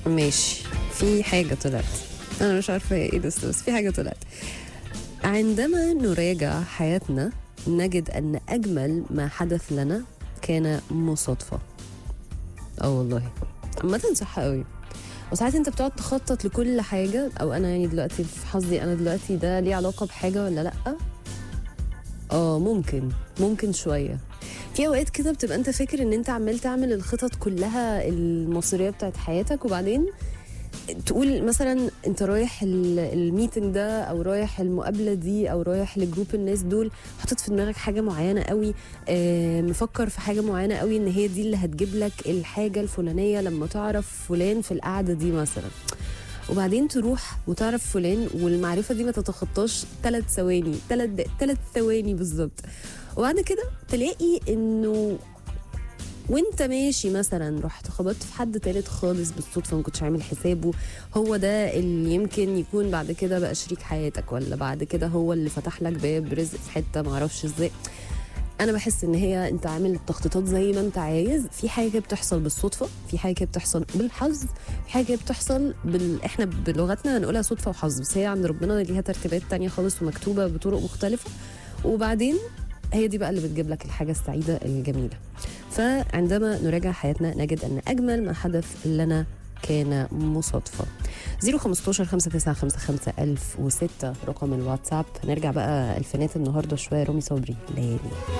ماشي في حاجة طلعت أنا مش عارفة هي إيه بس بس في حاجة طلعت عندما نراجع حياتنا نجد أن أجمل ما حدث لنا كان مصادفة اه والله عامة صح قوي وساعات انت بتقعد تخطط لكل حاجة او انا يعني دلوقتي في حظي انا دلوقتي ده ليه علاقة بحاجة ولا لأ اه ممكن ممكن شوية في اوقات كده بتبقى انت فاكر ان انت عمال تعمل الخطط كلها المصيرية بتاعت حياتك وبعدين تقول مثلا انت رايح ال- الميتنج ده او رايح المقابله دي او رايح لجروب الناس دول حاطط في دماغك حاجه معينه قوي آه، مفكر في حاجه معينه قوي ان هي دي اللي هتجيب لك الحاجه الفلانيه لما تعرف فلان في القعده دي مثلا وبعدين تروح وتعرف فلان والمعرفه دي ما تتخطاش ثلاث ثواني ثلاث ثلاث ثواني بالظبط وبعد كده تلاقي انه وانت ماشي مثلا رحت خبطت في حد تالت خالص بالصدفه ما كنتش عامل حسابه هو ده اللي يمكن يكون بعد كده بقى شريك حياتك ولا بعد كده هو اللي فتح لك باب رزق في حته معرفش ازاي انا بحس ان هي انت عامل التخطيطات زي ما انت عايز في حاجه بتحصل بالصدفه في حاجه بتحصل بالحظ في حاجه بتحصل بال... احنا بلغتنا هنقولها صدفه وحظ بس هي عند ربنا ليها ترتيبات تانية خالص ومكتوبه بطرق مختلفه وبعدين هي دي بقى اللي بتجيب لك الحاجه السعيده الجميله فعندما نراجع حياتنا نجد ان اجمل ما حدث لنا كان مصادفه 015 5955 1006 رقم الواتساب نرجع بقى الفينات النهارده شويه رامي صبري ليالي